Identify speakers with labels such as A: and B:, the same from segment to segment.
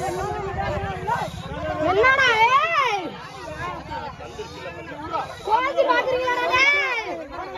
A: என்னடா ஏய் கோதி பாக்குறீங்களா டேய்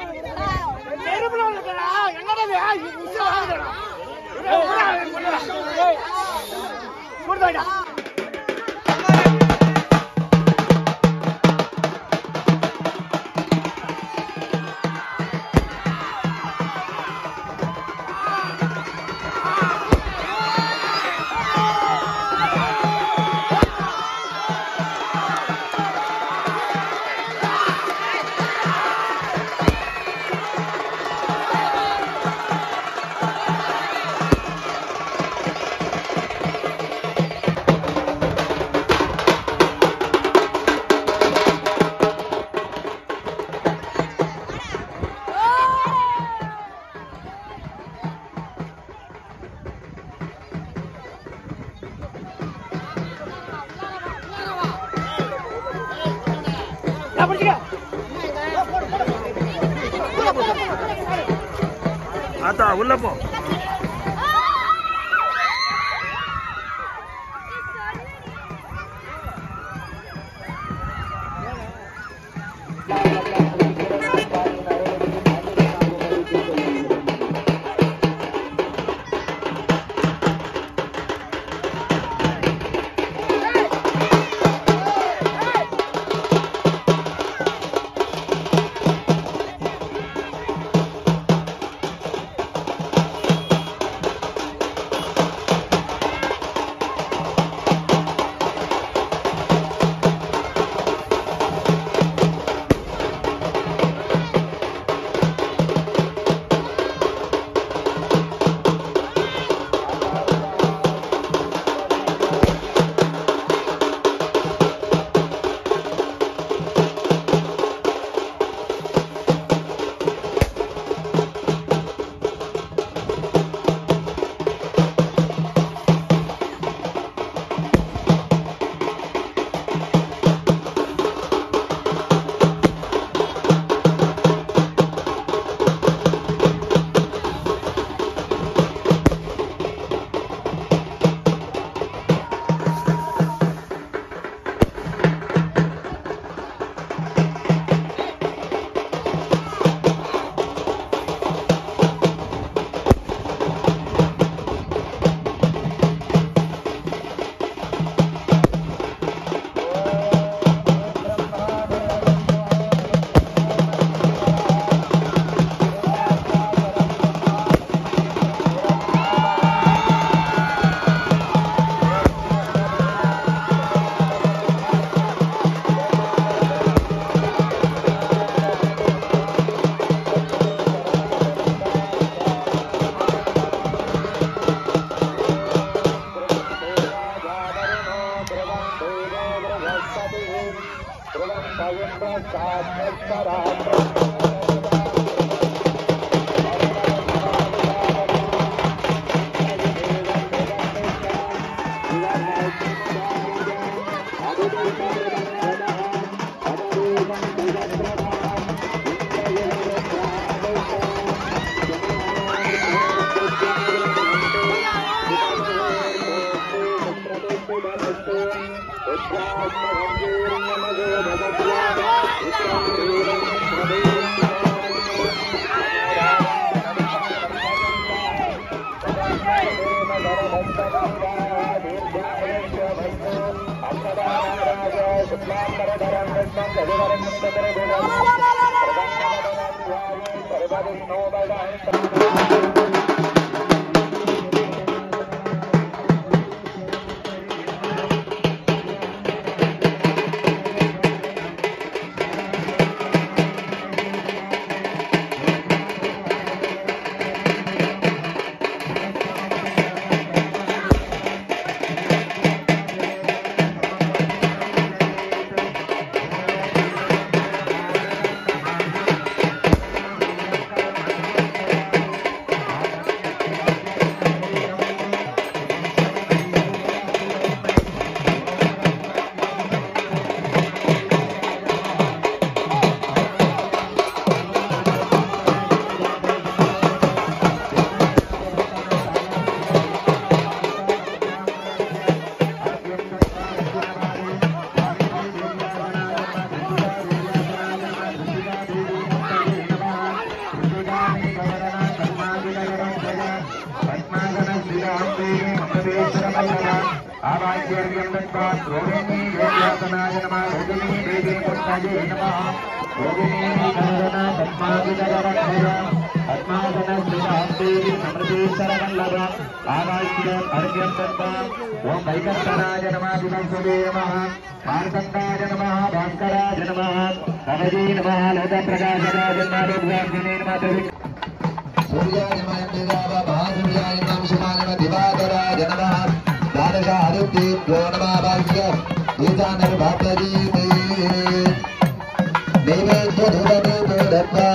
B: ஆத்தா உள்ள போ
C: ஆ आवाच्यर्यं दत्त्वा रोहिणी योग्यर्थनाय नमः रोहिणी देवी पुष्पाये नमः रोहिणी नरना पद्माविदरक्षय पद्मासन श्रीराम देवी समृद्धीश्वरवल्लभ आवाच्यर् अर्घ्यं दत्त्वा ॐ वैकर्तनाय नमः विमंसदे नमः मार्कण्डाय नमः भास्कराय नमः कवये नमः लोकप्रकाशराय नमः नमः सूर्याय नमः देवाय महासूर्याय नमः शिवाय नमः दिवाकराय नमः द्वादशादित्येभ्यो नमः भाग्य ईशानर्भातजीते नैवेद्य धूपदीपो दत्त्वा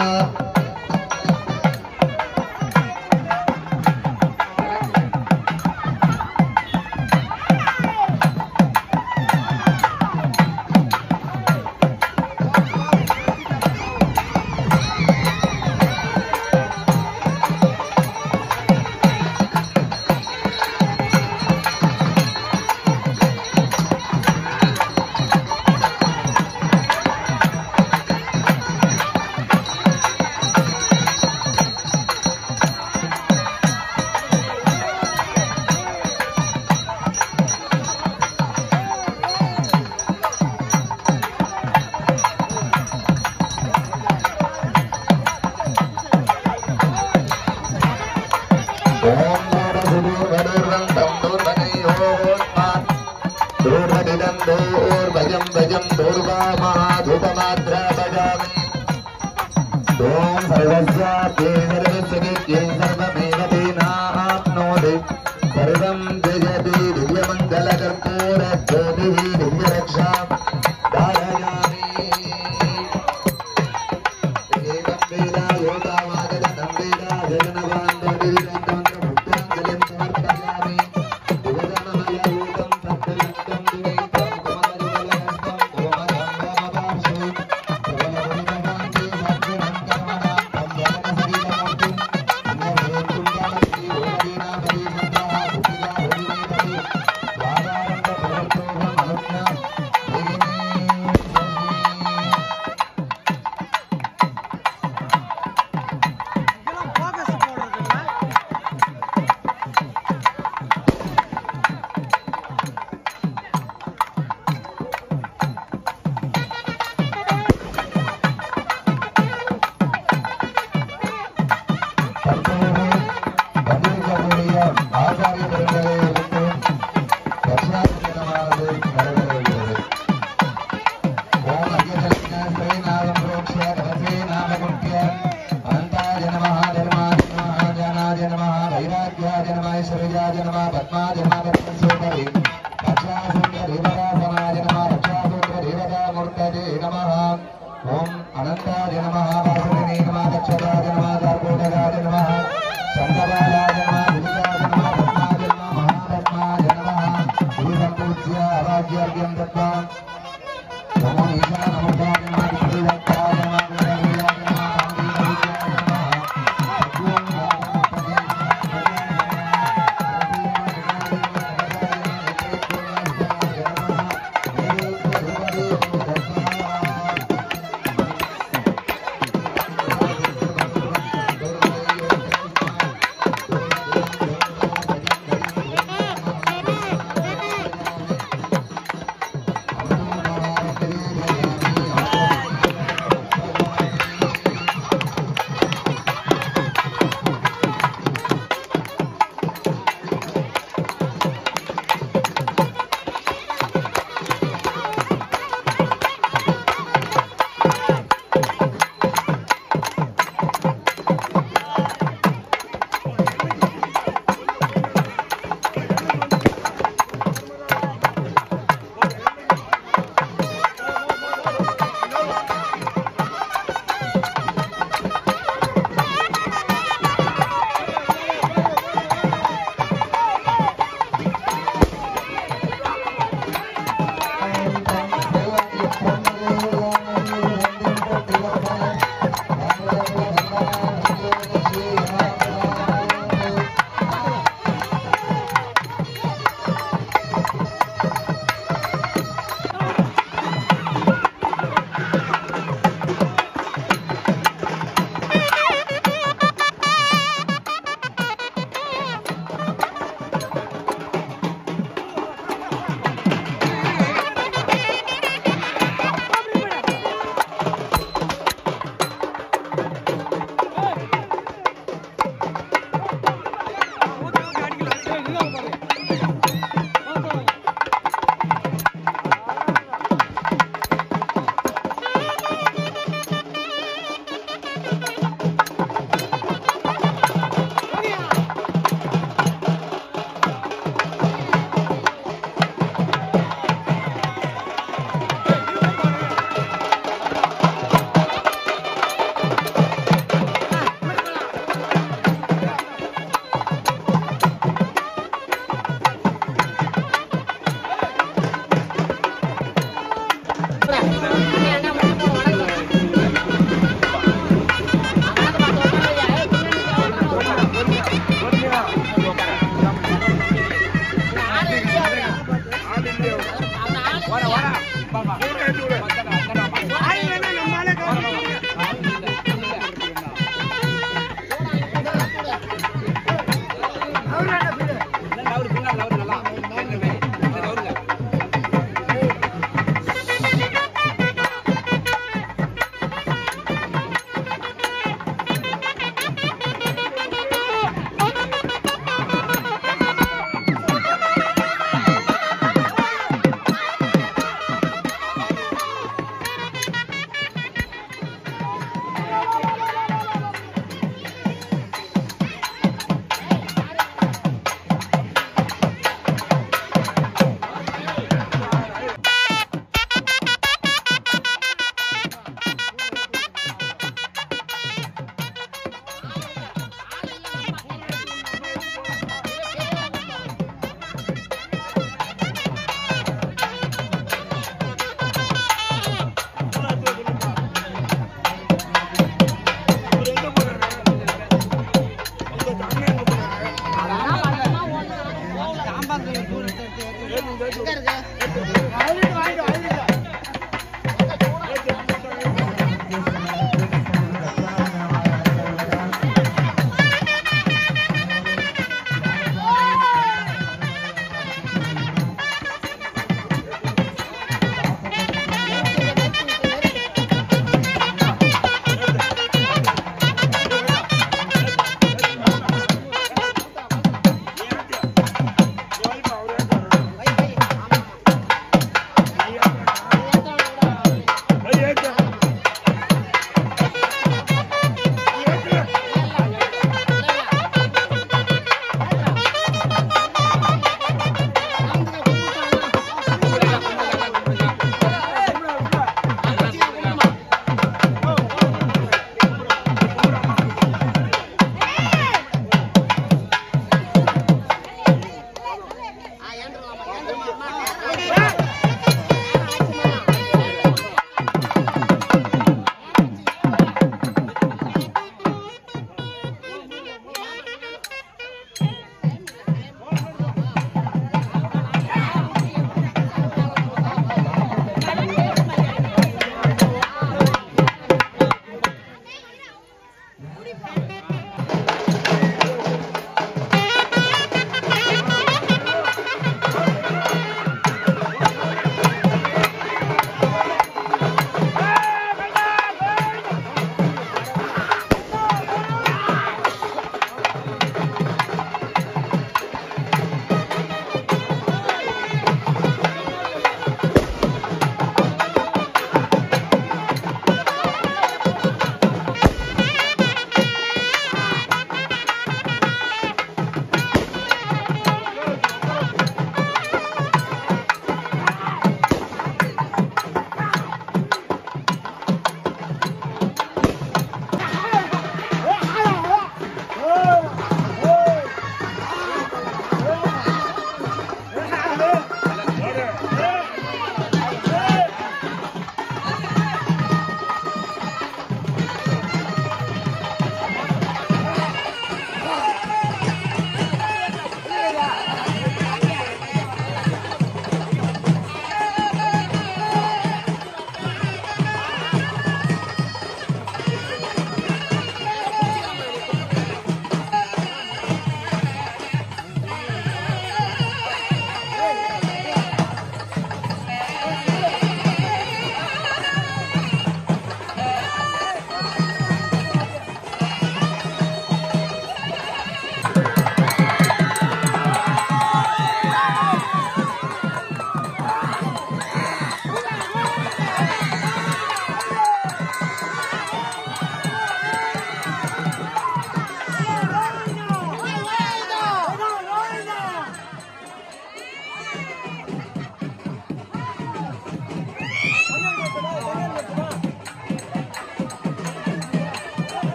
C: ॐ दूरसुदूरवदूर्वन्दं दूर्वनयोस्मात् दूर्वदिदं दूर्भजं भजं दूर्वामहाधूपमात्रा भजामि ॐ सर्वस्याप्ये सर्वस्य नित्ये सर्वमेव तेनाप्नोति सर्वं त्यजति दिव्यमङ्गलकर्पूरज्योतिः दिव्यरक्षां धारयामि एवं वेदा योगावादनं वेदा जगनवान्दोदिरन्तमन्त्रमुक्ताञ्जलिं समर्पयामि दिवदनमलरूपं सप्तलक्ष्यं दिवैतं कुमलनिवलहस्तं कोमलं वामवांशु प्रबलमुनिमहान्ते सद्गुणं कर्मणां तं जगनशरीरमूर्तिं अन्यवेत्तुं जानन्ति ओमदीनापरिशुद्धाः बुद्धिदा होलिनेपति स्वादानन्दप्रवर्तोऽहम् अनुज्ञां देहिमे தற்போது வந்திருக்கக்கூடிய ஆச்சாரிய பெருமக்களுக்கு தட்சிணாசிரமானது நடைபெறுகிறது ஓம் அய்யசக்ன ஸ்ரீநாதம் புரோக்ஷ ரசே நாமகுட்ய அனந்தாய நமः தர்மாய நமः ஜானாய நமः வைராக்கியாய நமः ஐஸ்வர்யாய நமः பத்மாய நமः பத்மசூதரி ரக்ஷாசுந்தரி வராசனாய நமः ரக்ஷாசுந்தர தேவதாமூர்த்தஜே நமः ஓம் அனந்தாய நமः வாசுதேவே நமः தட்சதாய நமः தார்கோடகாய நமः சந்தபாலாய நமः விஜயாய நமः பத்மாய நமः மகாபத்மாய நமः தீபம் பூஜ்ய அவாக்யார்க்கியம் தத்வா ஓம் ஈசான நமோதாய நமः விஷ்ணுதத்தாய நமः விஷ்ணுதேயாய நமः காந்திதேயாய நமः சத்யோம் நமः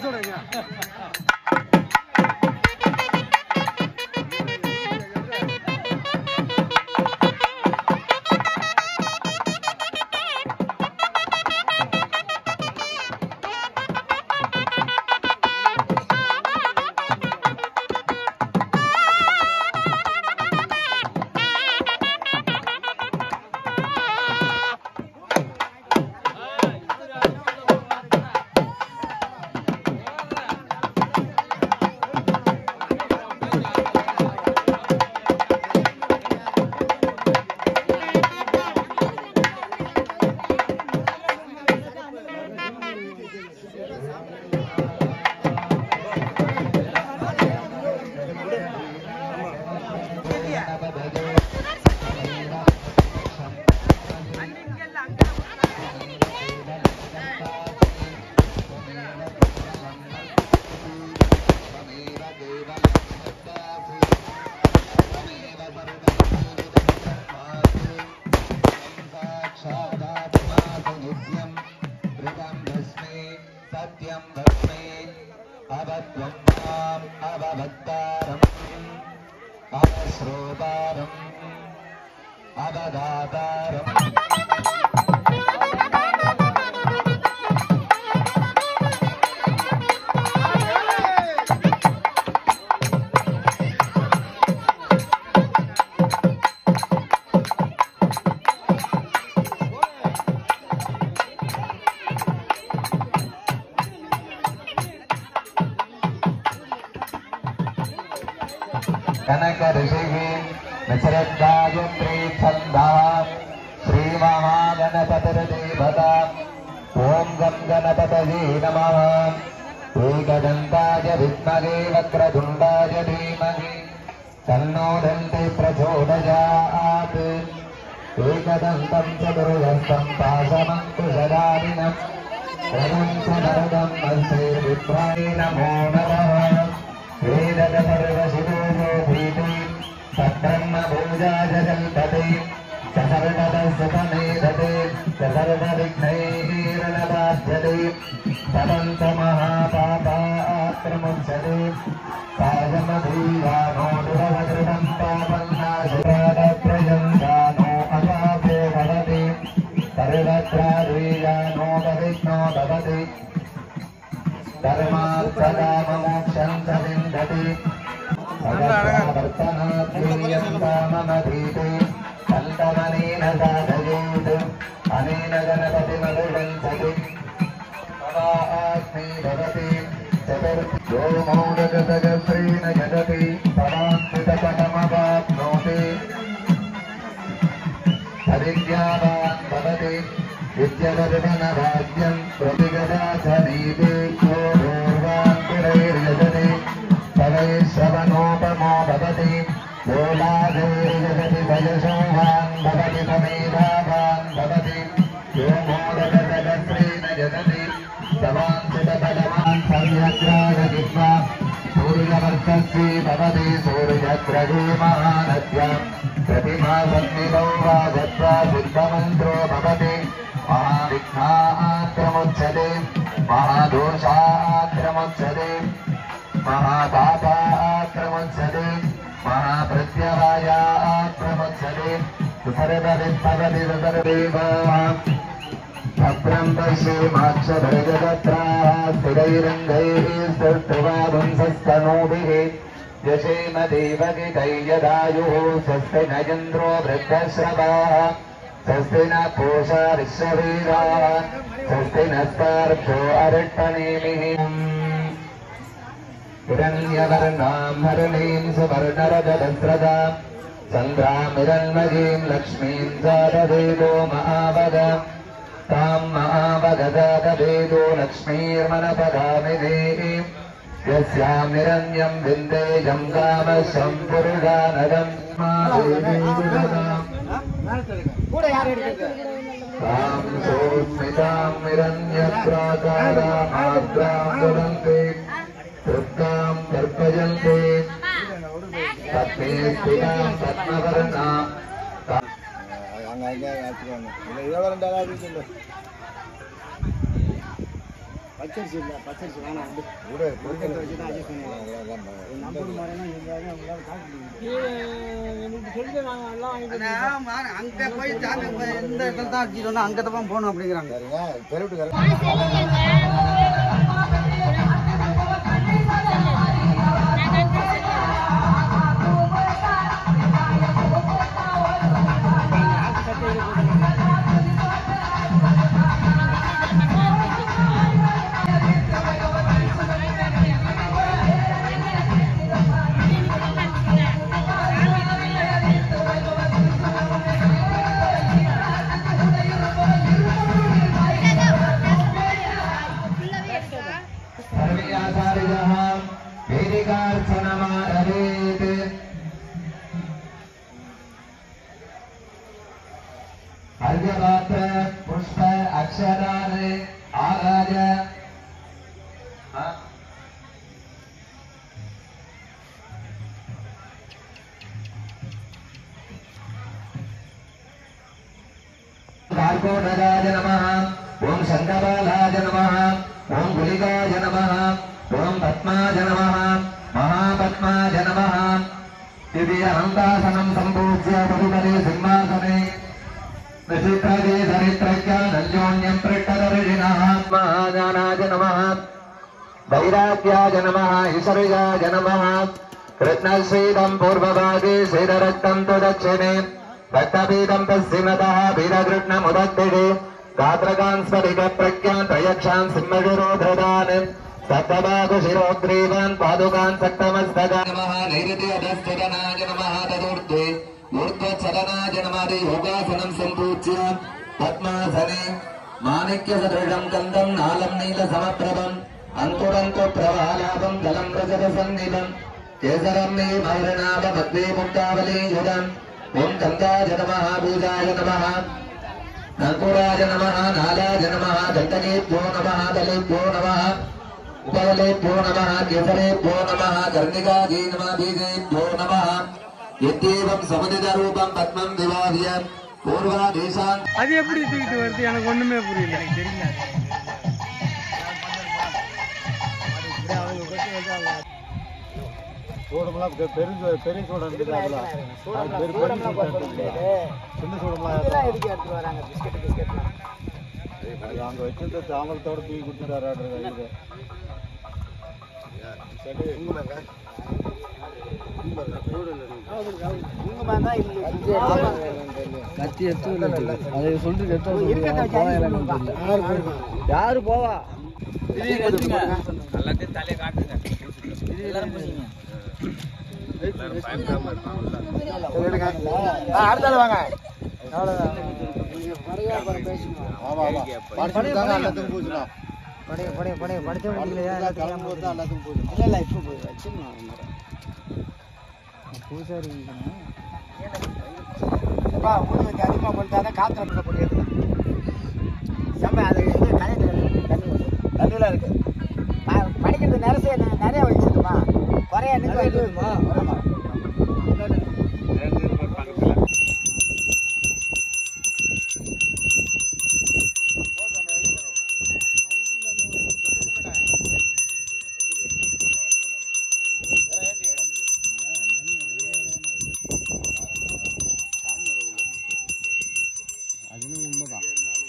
C: सत्यं वस्मे अवत्वं माम् अवभक्तारम् अवश्रोतारम् अवदातारम् कनकऋषिः निसरद्गायत्री छन्दः श्रीमहागणपतिर्देवता ॐ गं गणपतये नमः एकदन्ताय विद्महे वक्रतुण्डाय धीमहि तन्नो दन्ते प्रचोदयात् एकदन्तं चतुर्दन्तं पाशमङ्कुशधारिणम् त्रयं च वरदं वन्दे विप्राय नमो नमः वेदगर्वशिरोजो भीति सब्रह्म भोजाय जल्पते स सर्वदसुखमेधते स सर्वविघ्नैरनबाध्यते तदन्त महापापात्रमुच्यते कायमधीयानो दुरवदृढं पापन्नाशुरादप्रयन्तानो अपापो भवति सर्वत्राद्वीयानो भविष्णो भवति धर्मार्थकाममोक्षं च विन्दति वर्तनाद्वीयन्ताममधीते कण्ठमनेन साधयेत् अनेन गणपतिमनुवंसति तवास्मि भवति चतुर्थो मोदकतगश्रीन जगति परान्वितपदमवाप्नोति अविद्यावान् भवति विद्यवर्धनभाग्यं प्रतिगदासनीति पूर्वान् पुरैर्यजति तवैश्रवणोपमो भवति गोलाधैर्यजति वयसोहान् भवति तमेधावान् भवति यो मोदकतगश्रीन जगति तवान्वितपदमान् सर्यग्रागदित्वा सूर्यवर्षस्वी भवति सूर्यग्रहे महानद्याम् प्रतिमा सन्निधौ वा गत्वा सिद्धमन्त्रो भवति महाविघ्नात्रमुच्यते महादोषात्रमुच्यते महापापात्रमुच्यते महाप्रत्यवायात्रमुच्यते सर्वविद्भवति सर्वेव भद्रं पश्येमाक्षभरजगत्राः स्थिरैरङ्गैः स्तुष्ट्वांसस्तनूभिः यशेम देवगितैयदायुः स्वस्ति न इन्द्रो वृद्धश्रवाः स्वस्ति न पूषा विश्ववीराः स्वस्ति न स्तार्भ्यो अरिष्टनेमिः हिरण्यवर्णां हरणीं सुवर्णरजतस्रदाम् चन्द्रामिरन्मयीं लक्ष्मीं जातवेदो महावद तां महावगजातवेदो लक्ष्मीर्मनपदामिदेः यस्यां निरन्यं विन्देयं कामशं पुरुषानदम्
A: கூட யார் எடுக்கிறது
C: तां सोऽस्मितां निरन्यप्राकारामाद्रां वदन्ते तृप्तां तर्पयन्ते तत्ते स्थितां पद्मवर्णा
D: அங்க அங்க வச்சுக்கோங்க இல்லை இருபது ரெண்டாவது சொல்லு
A: பச்சரிசி இல்லை பச்சரிசி வேணாம் வந்து விடு பொருட்களை வச்சு தான் அட்ஜஸ்ட் பண்ணிடலாம் நம்பர் மாதிரினா இருந்தாலும் அவங்களால காட்ட முடியும் அங்க போய் சாமி போய் எந்த இடத்துல தான் அடிச்சிட்டோம்னா அங்கே தான் போகணும் அப்படிங்கிறாங்க
C: सर्वेयाचार्यः वेदिकार्चनमारभेत् अर्घ्यपात्र पुष्प अक्षरान् आगाय हा? कार्कोटकाय नमः ॐ शङ्कबालाय नमः ॐ गुलिकाय नमः ॐ पद्माय नमः महापद्माय नमः दिव्य अनन्तासनं सम्पूज्य मधुमले सिंहासने विचित्रगे दरिद्रज्ञानन्योन्यं पृष्ठदर्शिनः महाजानाय नमः वैराग्याय नमः ईश्वर्याय नमः कृष्णश्रीदम् पूर्वभागे श्रीरक्तम् तु दक्षिणे रक्तपीदम् पश्चिमतः वीरकृष्णमुदत्तिरे गात्रकान् स्फटिकप्रज्ञान् त्रयक्षान् सिंहशिरोधृतान् सप्तभागशिरोग्रीवान् पादुकान् सक्तमस्तकान् नमः नैऋत्यधस्तुतनाय नमः तदूर्ध्वे ऊर्ध्वचलनाय नमः योगासनम् सम्पूज्य पद्मासने माणिक्यसदृढम् गन्धम् नालम् नीलसमप्रभम् अन्तुरन्तु प्रवालाभम् जलम् रजतसन्निधम् केसरम् मे मौरनाभमग्ने मुक्तावलीयुधम् ॐ गन्धाय नमः पूजाय नमः अङ्कुराय नमः नालाय नमः दण्डकेभ्यो नमः दलेभ्यो नमः उपवलेभ्यो नमः केसरेभ्यो नमः कर्णिकायै नमः बीजेभ्यो नमः यद्येवं समुदितरूपं पद्मं विवाह्य पूर्वादेशान्
B: அது எப்படி தூக்கிட்டு வருது எனக்கு ஒண்ணுமே புரியல எனக்கு தெரியல
A: சூடமெல்லாம் பெ- பெருஞ்சு பெரிய சூடம் இருக்குது அதில் அது பெரிய பெரிய சூடம் இருக்குது. சின்ன சூடமெல்லாம் அது அங்கே வச்சிருந்த தாமரத்தோட தூக்கி கொடுத்துட்டாரு இது கத்தி எடுத்து அதை சொல்லிட்டு எடுத்து யாரு போவா
B: எல்லாத்தையும் தலையை காட்டுங்க எல்லாரும் பூசிங்க
A: அடுத்தால வாங்க ஆமா ஆமா படிச்சுட்டு தாங்க எல்லாத்துக்கும் பூசணும்
D: படைய படைய படைய படிச்சவங்க இல்லையா
A: கிளம்பும்போது தான் எல்லாத்துக்கும் பூசணும்
D: இல்ல இல்ல இப்போ போய் வச்சுருந்தோம் பூசாரி அப்பா உங்களுக்கு அதிகமாக பண்ணிட்டாதான் காற்று அப்படில போட்டு செம்ம அது எங்க கலையில் தண்ணி வரும் தண்ணியில் இருக்கு நான் படிக்கிறது நிறைய நிறைய வச்சுருமா குறைய நிற்குமா ஆமாம்
A: அதுவும் உண்மைதான்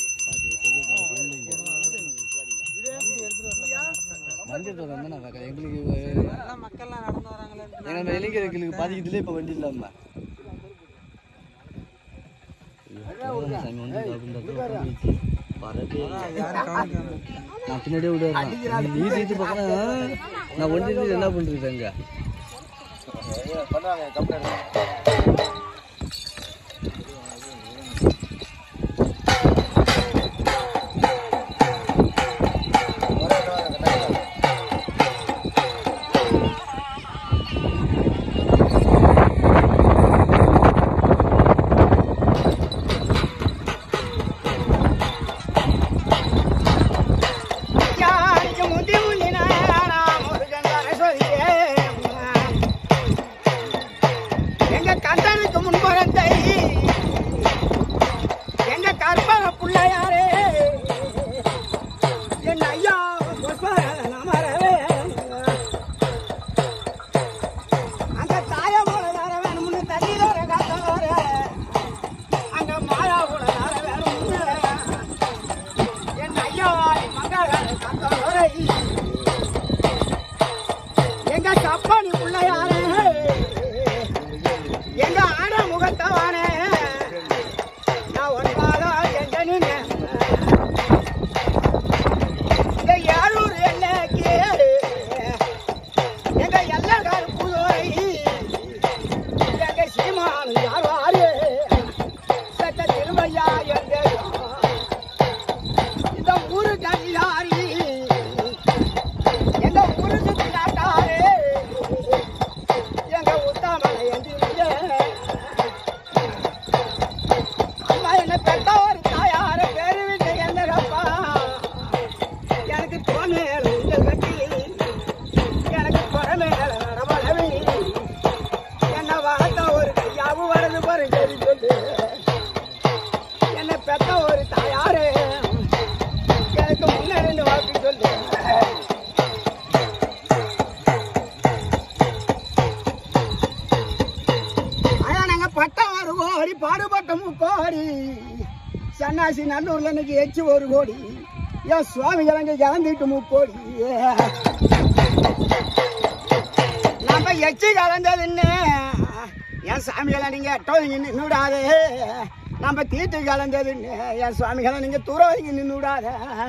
A: வண்டி எடுத்து வந்தா எங்களுக்கு
D: மக்கள்லாம் நடந்து வராங்களே
A: எங்க இளைஞர்களுக்கு பாதிக்கிறதுல இப்ப வண்டி இல்லாம நான் பின்னாடியே விடுறேன் நீ சீட்டு பக்கம் நான் வண்டி என்ன பண்றது அங்க
D: யாருக்கு முந்தி முந்தினானா முருகன் சரஸ்வதியே. எங்க கந்தனுக்கு காசி நல்லூர்ல இன்னைக்கு எச்சு ஒரு கோடி என் சுவாமி கிழங்கு இறந்துட்டு முக்கோடி நம்ம எச்சு கலந்ததுன்னு என் சாமிகளை நீங்க எட்டோதிங்க நின்னுடாதே நம்ம தீட்டு கலந்ததுன்னு என் சுவாமிகளை நீங்க துறவதிங்க நின்னுடாத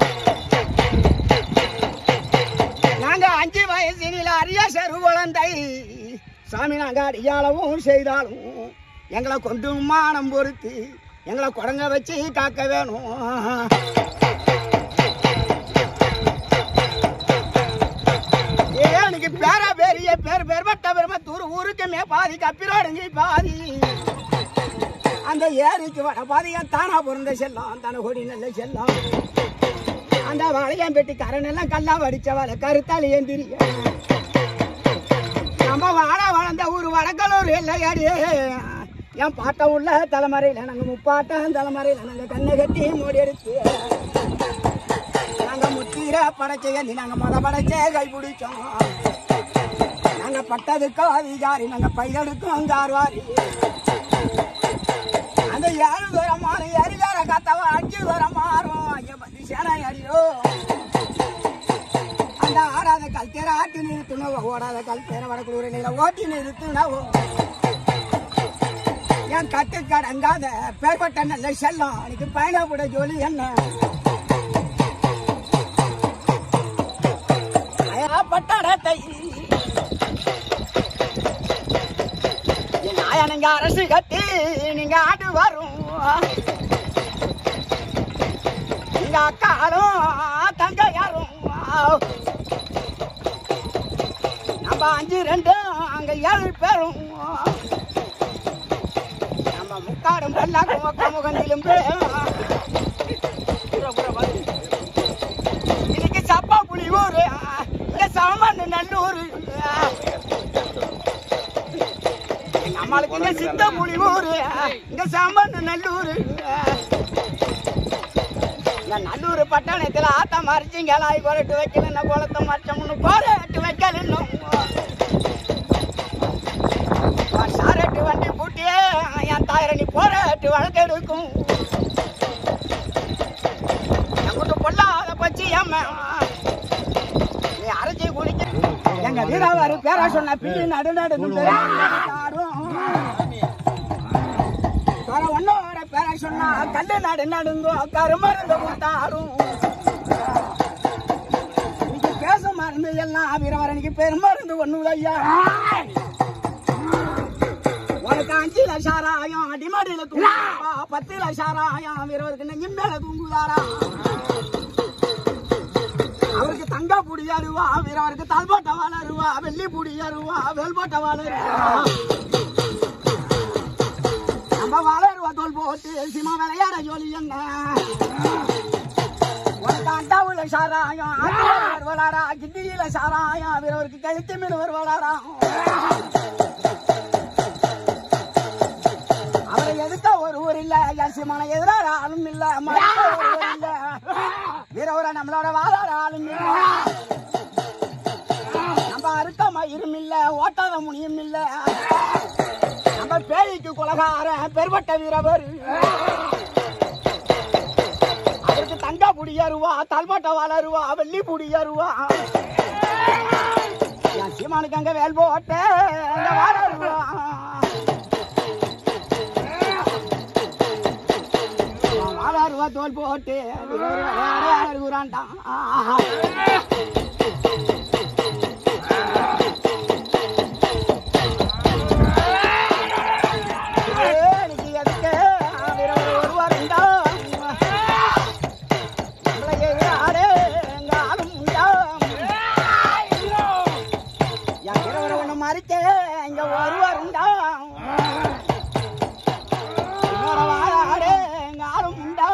D: நாங்க அஞ்சு வயசினில அரிய செரு குழந்தை சாமி நாங்க அடியாளவும் செய்தாலும் எங்களை கொண்டு மானம் பொறுத்து எங்களை குடங்க வச்சு காக்க வேணும் ஏ, எனக்கு பேரா பெரிய பேர் பெருமட்ட பெருமத்தூர் ஊருக்குமே பாதி கப்பிரோடுங்க பாதி அந்த ஏரிக்கு வட பாதியா தானா பிறந்த செல்லம் தன கொடி நல்ல செல்லம் அந்த வளையம் பெட்டி கரண் எல்லாம் கல்லா வடிச்ச வலை கருத்தால் ஏந்திரிய நம்ம வாழ வளர்ந்த ஊர் வடக்கலூர் இல்லையாடி என் பாட்டம் உள்ள தலைமறையில் நாங்கள் முப்பாட்டம் தலைமறையில் நாங்கள் கண்ணை கட்டி மூடி எடுத்து நாங்கள் முத்தீர படைச்ச ஏந்தி நாங்கள் முத படைச்சே கை பிடிச்சோம் நாங்கள் பட்டதுக்கும் அதிகாரி நாங்கள் பைதடுக்கும் கார்வாரி அந்த ஏழு தூரம் மாறும் எரிதார கத்தவ அஞ்சு தூரம் மாறும் ஐயா பத்தி சேனை அடியோ அந்த ஆடாத கல்தேர ஆட்டி நிறுத்துனவோ ஓடாத கல்தேர வடக்குள்ள நீல ஓட்டி நிறுத்துனவோ என் கட்டு கடங்காத பேர்பட்ட நல்ல செல்லம் எனக்கு பயணப்பட ஜோலி என்ன அயா பட்டடத்தை என் ஆயனுங்க அரசு கட்டி நீங்க ஆடு வரும் எங்க அக்காலும் தங்கையாரும் நம்ம அஞ்சு ரெண்டு அங்க ஏழு பேரும் நம்ம முக்காடும் வெள்ளாக்கும் ஒக்க முகந்திலும் இன்னைக்கு சப்பா புலி ஊரு இந்த சாமான் நல்லூர் நம்மளுக்கு இங்க சித்த புலி ஊரு இங்க சாமான் நல்லூர் இந்த நல்லூர் பட்டணத்துல ஆத்தா மறைச்சிங்களாய் கொரட்டு வைக்கல குளத்தை மறைச்சோம்னு கொரட்டு வைக்கல இன்னும் சாரட்டு வண்டி பூட்டியே என் தாயரணி போராட்டு வழக்கெடுக்கும் எங்கிட்ட பொல்லாத பச்சி ஏம்மா நீ அரைச்சி குடிக்க எங்க வீராவாரு பேரா சொன்ன பிள்ளை நடு நடு வர ஒன்னோட பேர சொன்னா கல்லு நடு நடுங்கோ கருமருந்து கொடுத்தாரும் இன்னைக்கு பேச மருந்து எல்லாம் வீரவரனுக்கு பெருமருந்து ஒண்ணு ஐயா உனக்கு அஞ்சு லட்சாராயம் அடிமாடியில தூங்குதாரா பத்து லட்சாராயம் வீரவருக்கு நெஞ்சு மேல தூங்குதாரா அவருக்கு தங்க புடி அருவா வீரவருக்கு தாழ்போட்ட வாழ அருவா வெள்ளி புடி அருவா வெல்போட்ட வாழ நம்ம வாழருவா தோல் போட்டு சிமா விளையாட ஜோலி என்ன உனக்கு அண்டாவுல சாராயம் ஆத்தியார் வருவலாரா கிண்டியில சாராயம் வீரவருக்கு கழுத்து மீன் வருவலாரா அவரை எதுக்க ஒருவர் இல்ல யசிமான எதிராக ஆளும் இல்ல மறுக்க ஒருவர் இல்ல வீரவர நம்மளோட வாழாட ஆளும் இல்ல நம்ம அறுக்க மயிரும் இல்ல ஓட்டாத முனியும் இல்ல நம்ம பேய்க்கு குலகார பெருபட்ட வீரவர் அவருக்கு தங்க புடியருவா தல்பட்ட வளருவா வெள்ளி புடியருவா என் சீமானுக்கு அங்க வேல் போட்ட அங்க வாழருவா வாழருவா தோல் போட்டு விளையாடுறான்டான் எனக்கு எதுக்கு வீரவர் ஒருவர் உண்டா நம்மளை எதிராடு எங்க ஆளும் உண்டா என் வீரவர் ஒண்ணு மறிக்க இங்க ஒருவர் உண்டா இன்னொரு வாழாடு எங்க ஆளும் உண்டா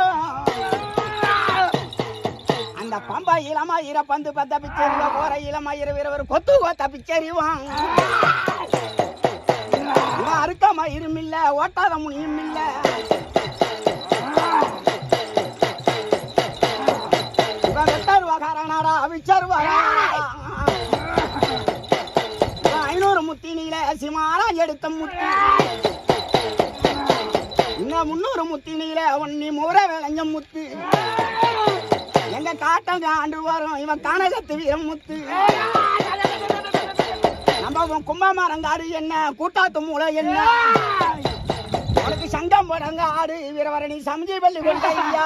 D: அந்த பம்பா இளமாயிர பந்து பத்த பிச்சரிவா போற இளமாயிர வீரவர் கொத்து கொத்த பிச்சரிவான் இவன் அறுக்க மயிரும் இல்ல ஓட்டாத முனியும் இல்ல இவன் வெட்டருவாகாரனாடா அவிச்சருவாகாரனாடா இவன் ஐநூறு முத்தி நீல சிமாரா எடுத்த முத்தி
E: இன்னும் முன்னூறு முத்தினில ஒன்னி மூற விளைஞ்ச முத்து எங்க காட்டம் ஆண்டு வரும் இவன் கானகத்து வீரம் முத்து நம்ம உன் கும்பமரங்காடு என்ன கூட்டாத்து மூளை என்ன உனக்கு சங்கம் படங்க ஆடு வீரவரணி சமஜி பள்ளி கொண்டையா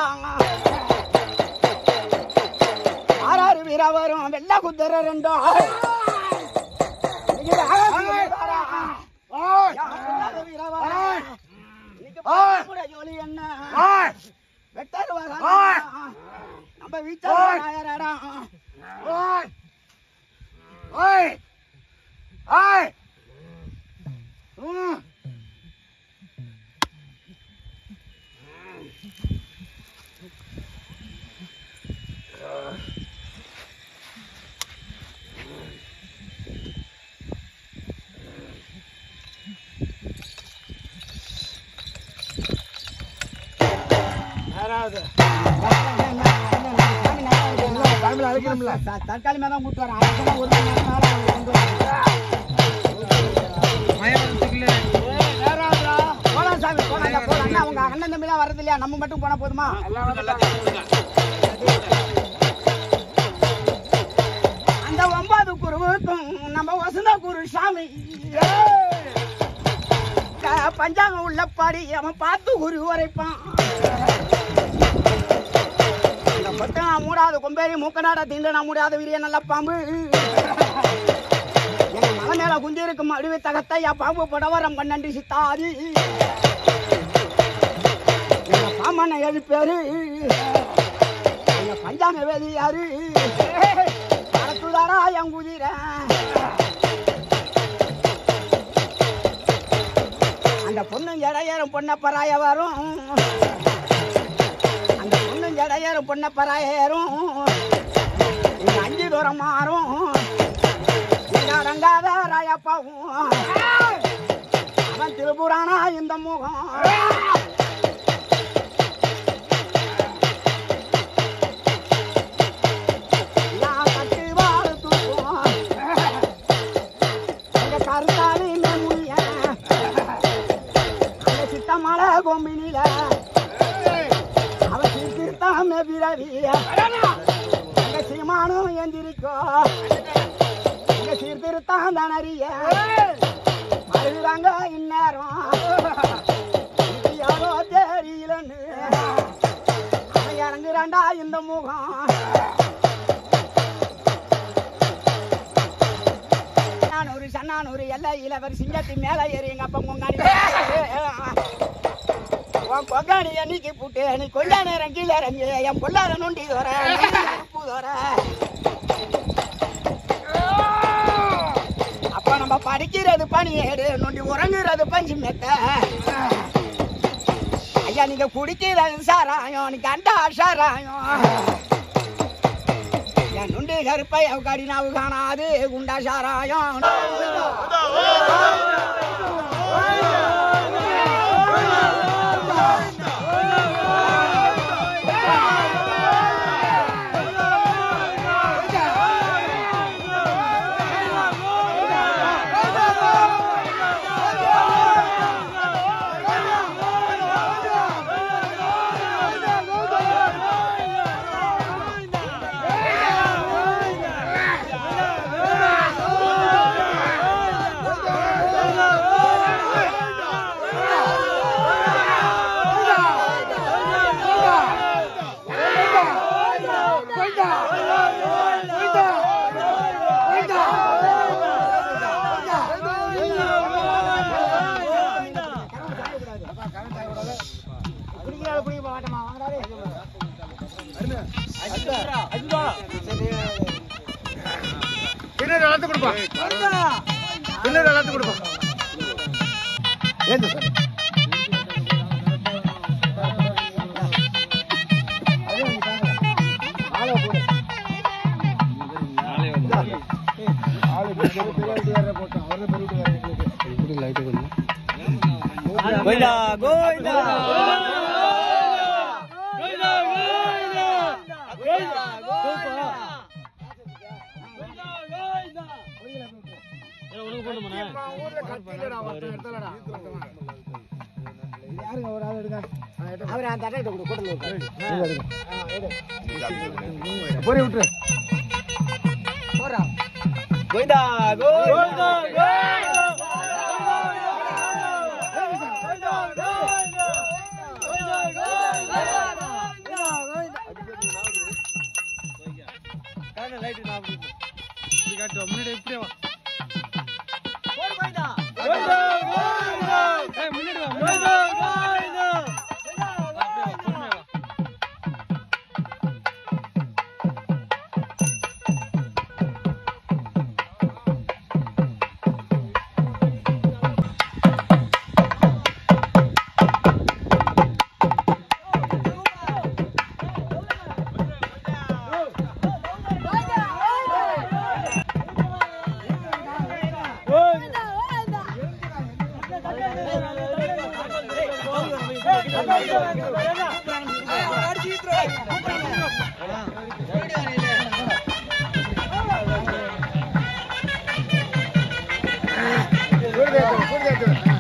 E: ஆறாறு வீர வரும் வெள்ள குதிரை ரெண்டோ இன்னைக்கு ஆகாசத்துல வீரவரா. யார் வீரவரா? இன்னைக்கு பாலக்குட ஜோலி என்ன வெட்டருவாங்க நம்ம வீட்டாரடா தற்காலி மேல கூட்டு வரேன் அதுக்கெல்லாம் ஒரு மணி நேரம் மேல அவங்க கொண்டு வராங்க. போலாம் சாமி போலாம் ஐயா, போலாம் அண்ணா, அவங்க அண்ணன் தம்பிலாம் வர்றது இல்லையா நம்ம மட்டும் போனா போதுமா அந்த ஒன்பது குருவுக்கும் நம்ம வசந்த குரு சாமி க- பஞ்சாங்கம் உள்ள பாடி அவன் பார்த்து குரு உரைப்பான் இந்த பட்டம் மூடாத கொம்பேரி மூக்கநாட தீண்டனா மூடாத வீரிய நல்ல பாம்பு எங்க மலை மேல குந்தி இருக்கும் அடிவை தகத்தையா பாம்பு படவரம் பன்னெண்டு சித்தாதி எங்க பாம்பனை ஏழு பேரு எங்க பஞ்சாங்க வேதி யாரு படத்துதாரா என் குதிரை அந்த பொண்ணு இடையேறும் பொண்ண பராய வரும் அந்த பொண்ணு இடையேறும் பொண்ண பராய ஏறும் இந்த அஞ்சு தூரம் மாறும் இந்த அடங்காத ராயப்பாவும் அவன் திருபுரானா இந்த முகம் நான் கட்டு வாழ தூக்கும் எங்க கருத்தாளி மெமுனிய அந்த சித்தமலை கொம்பினில அவ சீர்திருத்தாம பிறவி எங்க சீமானும் எந்திரிக்கோ எங்க சீர்திருத்தான் தனறிய அழுகிறாங்க இந்நேரம் இது யாரோ தெரியலன்னு அவன் இறங்குறாண்டா இந்த முகம் நானூறு சன்னானூறு எல்லாம் இளவர் சிங்கத்து மேல ஏறி எங்க அப்பா முன்னாடி உன் கொக்காணி அன்னைக்கு புட்டு நீ கொஞ்ச நேரம் கீழே இறங்கி என் பொல்லாத நுண்டி தோற உப்பு தோற அப்ப நம்ம படிக்கிறது பனியேடு நொண்டி உறங்குறது பஞ்சு மெத்த ஐயா நீங்க குடிக்கிறது சாராயம் நீ கண்டா சாராயம் என் நுண்டி கருப்பை அவகாடி நாவு காணாது குண்டா சாராயம் குடிக்கிறாள் குடிக்க மாட்டோமா வாங்கடாதே
B: பின்னாடி வளர்த்து கொடுப்பா பின்னாடி வளர்த்து கொடுப்பா
D: ஏந்து சார்
A: இப்படி லைட்டு கொஞ்சம்
D: அவர் அந்த அட்டையிட்ட கொடு கூட்டல
B: பொறி விட்டுரு
E: கோவிந்தா கோவிந்தா
B: கூடுதேத்து கூடுதேத்து